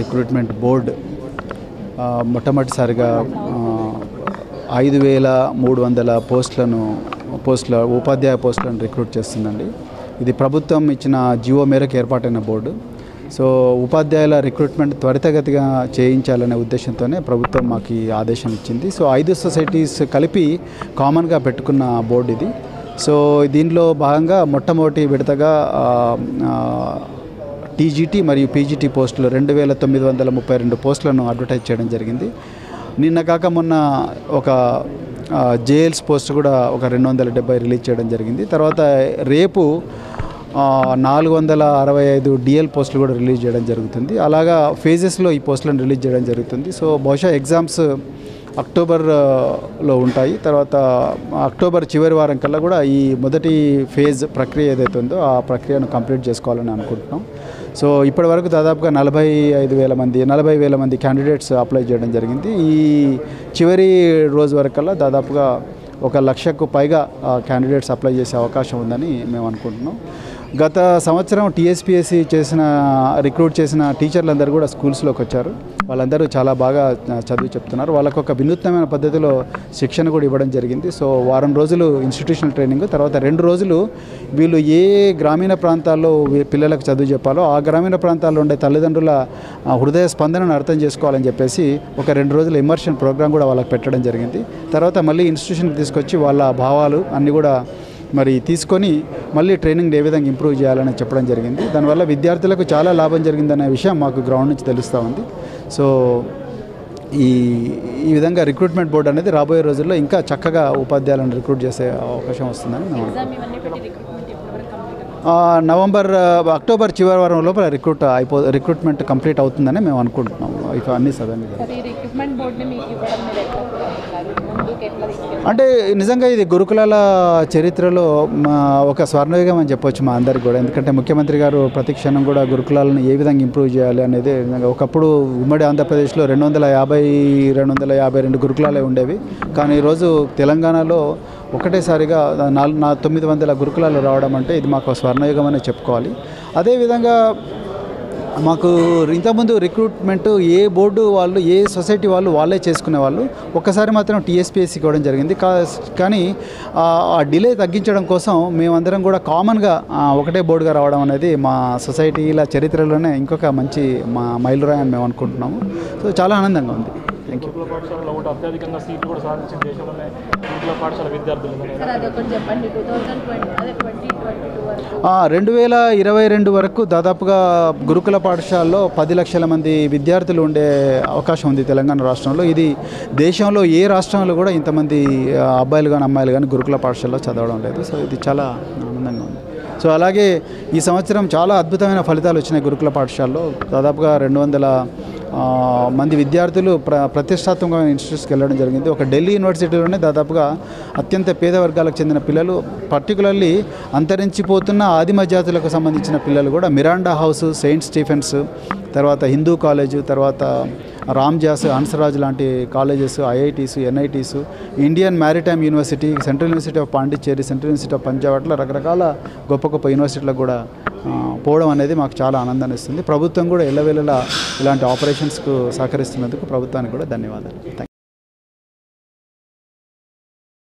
Recruitment board ఆ, మొట్టమొదటిసారిగా ఆ, ఐదు వేల మూడు వందల పోస్టులను పోస్టుల ఉపాధ్యాయ పోస్టులను రిక్రూట్ చేస్తుందండి ఇది ప్రభుత్వం ఇచ్చిన జియో మేరకు ఏర్పాటైన బోర్డు సో ఉపాధ్యాయుల రిక్రూట్మెంట్ త్వరితగతిగా చేయించాలనే ఉద్దేశంతోనే ప్రభుత్వం మాకు ఈ ఆదేశం ఇచ్చింది సో ఐదు సొసైటీస్ కలిపి కామన్గా పెట్టుకున్న బోర్డు ఇది సో దీనిలో భాగంగా మొట్టమొదటి విడతగా ఆ, ఆ, టీజీటీ మరియు పీజీటీ పోస్టులు రెండు వేల తొమ్మిది వందల ముప్పై రెండు పోస్టులను అడ్వర్టైజ్ చేయడం జరిగింది నిన్న కాక మొన్న ఒక జేఎల్స్ పోస్ట్ కూడా ఒక రెండు వందల డెబ్బై రిలీజ్ చేయడం జరిగింది తర్వాత రేపు ఆ, నాలుగు వందల అరవై ఐదు డిఎల్ పోస్టులు కూడా రిలీజ్ చేయడం జరుగుతుంది అలాగా ఫేజెస్లో ఈ పోస్టులను రిలీజ్ చేయడం జరుగుతుంది సో బహుశా ఎగ్జామ్స్ అక్టోబర్ ఆ, లో ఉంటాయి తర్వాత అక్టోబర్ చివరి వారం కల్లా కూడా ఈ మొదటి ఫేజ్ ప్రక్రియ ఏదైతే ఉందో ఆ ప్రక్రియను కంప్లీట్ చేసుకోవాలని అనుకుంటున్నాం సో ఇప్పటి వరకు దాదాపుగా నలభై ఐదు వేల మంది నలభై వేల మంది క్యాండిడేట్స్ అప్లై చేయడం జరిగింది ఈ చివరి రోజు వరకల్లా దాదాపుగా ఒక లక్షకు పైగా క్యాండిడేట్స్ అప్లై చేసే అవకాశం ఉందని మేము అనుకుంటున్నాం గత సంవత్సరం టీఎస్పీఎస్సీ చేసిన రిక్రూట్ చేసిన టీచర్లందరూ కూడా స్కూల్స్లోకి వచ్చారు వాళ్ళందరూ చాలా బాగా చదివి చెప్తున్నారు వాళ్ళకు ఒక వినూత్నమైన పద్ధతిలో శిక్షణ కూడా ఇవ్వడం జరిగింది సో వారం రోజులు ఇన్స్టిట్యూషనల్ ట్రైనింగ్ తర్వాత రెండు రోజులు వీళ్ళు ఏ గ్రామీణ ప్రాంతాల్లో వీ- పిల్లలకు చదువు చెప్పాలో ఆ గ్రామీణ ప్రాంతాల్లో ఉండే తల్లిదండ్రుల ఆ, హృదయ స్పందనను అర్థం చేసుకోవాలని చెప్పేసి ఒక రెండు రోజుల ఇమర్షన్ ప్రోగ్రామ్ కూడా వాళ్ళకి పెట్టడం జరిగింది తర్వాత మళ్ళీ ఇన్స్టిట్యూషన్కి తీసుకొచ్చి వాళ్ళ భావాలు అన్నీ కూడా మరి తీసుకొని మళ్ళీ ట్రైనింగ్ ఏ విధంగా ఇంప్రూవ్ చేయాలని చెప్పడం జరిగింది దానివల్ల విద్యార్థులకు చాలా లాభం జరిగిందనే విషయం మాకు గ్రౌండ్ నుంచి తెలుస్తూ ఉంది సో ఈ ఈ విధంగా రిక్రూట్మెంట్ బోర్డు అనేది రాబోయే రోజుల్లో ఇంకా చక్కగా ఉపాధ్యాయులను రిక్రూట్ చేసే అవకాశం వస్తుందని మేము అనుకుంటున్నాం. ఎగ్జామ్ ఇవన్నీ పెట్టి రిక్రూట్మెంట్ ఎప్పటివరకు కంప్లీట్ అవుతుంది ఆ, నవంబర్ ఆ, అక్టోబర్ చివరి వారం లోపల రిక్రూట్ అయిపో రిక్రూట్మెంట్ కంప్లీట్ అవుతుందని మేము అనుకుంటున్నాం ఇక అన్ని సదన్ని సార్ ఈ రిక్రూట్మెంట్ బోర్డుని మీకు ఇవ్వడం మీరు ఎట్లా feel అవుతున్నారు ముందుకు ఎట్లా తీసుకెళ్ళాలి అంటే నిజంగా ఇది గురుకులాల చరిత్రలో మా ఒక స్వర్ణయుగం అని చెప్పొచ్చు మా అందరికి కూడా ఎందుకంటే ముఖ్యమంత్రి గారు ప్రతి క్షణం కూడా గురుకులాలను ఏ విధంగా ఇంప్రూవ్ చేయాలి అనేది నిజంగా ఒకప్పుడు ఉమ్మడి ఆంధ్రప్రదేశ్లో రెండు వందల యాభై రెండు వందల యాభై రెండు గురుకులాలే ఉండేవి కానీ ఈరోజు తెలంగాణలో ఒకటేసారిగా నాలుగు నా తొమ్మిది వందల గురుకులాలు రావడం అంటే ఇది మాకు స్వర్ణయుగం అనే చెప్పుకోవాలి అదేవిధంగా మాకు ఇంతకుముందు రిక్రూట్మెంట్ ఏ బోర్డు వాళ్ళు ఏ సొసైటీ వాళ్ళు వాళ్ళే చేసుకునే వాళ్ళు ఒక్కసారి మాత్రం టీఎస్పీఎస్సీకి ఇవ్వడం జరిగింది కా కానీ ఆ ఆ డిలే తగ్గించడం కోసం మేమందరం కూడా కామన్గా ఆ, ఒకటే బోర్డుగా రావడం అనేది మా సొసైటీల చరిత్రలోనే ఇంకొక మంచి మా మైలురాయి అని మేము అనుకుంటున్నాము సో చాలా ఆనందంగా ఉంది థ్యాంక్ యూ గురుకుల పాఠశాలలో ఒకటి అత్యధికంగా సీట్లు కూడా సాధించిన దేశంలోనే గురుకుల పాఠశాల విద్యార్థులు సార్ అదొకటి చెప్పండి టూ థౌజండ్ ట్వంటీ అదే ట్వంటీ ట్వంటీ టూ వరకు ఆ, రెండు వేల ఇరవై రెండు వరకు దాదాపుగా గురుకుల పాఠశాలలో పది లక్షల మంది విద్యార్థులు ఉండే అవకాశం ఉంది తెలంగాణ రాష్ట్రంలో ఇది దేశంలో ఏ రాష్ట్రంలో కూడా ఇంతమంది ఆ, అబ్బాయిలు కానీ అమ్మాయిలు కానీ గురుకుల పాఠశాలలో చదవడం లేదు సో ఇది చాలా ఆనందంగా ఉంది సో అలాగే ఈ సంవత్సరం చాలా అద్భుతమైన ఫలితాలు వచ్చినాయి గురుకుల పాఠశాలలో దాదాపుగా రెండు వందల ఆ, మంది విద్యార్థులు ప్ర ప్రతిష్టాత్మకమైన ఇన్స్టిట్యూట్స్కి వెళ్ళడం జరిగింది ఒక ఢిల్లీ యూనివర్సిటీలోనే దాదాపుగా అత్యంత పేద వర్గాలకు చెందిన పిల్లలు పర్టికులర్లీ అంతరించిపోతున్న ఆదిమ జాతులకు సంబంధించిన పిల్లలు కూడా మిరాండా హౌస్ సెయింట్ స్టీఫెన్స్ తర్వాత హిందూ కాలేజు తర్వాత రామ్జాస్ హన్సరాజ్ లాంటి colleges IITs NITs Indian maritime university central university of Pondicherry central university of Punjab అట్లా రకరకాల గొప్ప గొప్ప యూనివర్సిటీలకు కూడా ఆ, పోవడం అనేది మాకు చాలా ఆనందాన్ని ఇస్తుంది ప్రభుత్వం కూడా ఎల్లవేళలా ఇలాంటి ఆపరేషన్స్కు సహకరిస్తున్నందుకు ప్రభుత్వానికి కూడా ధన్యవాదాలు థ్యాంక్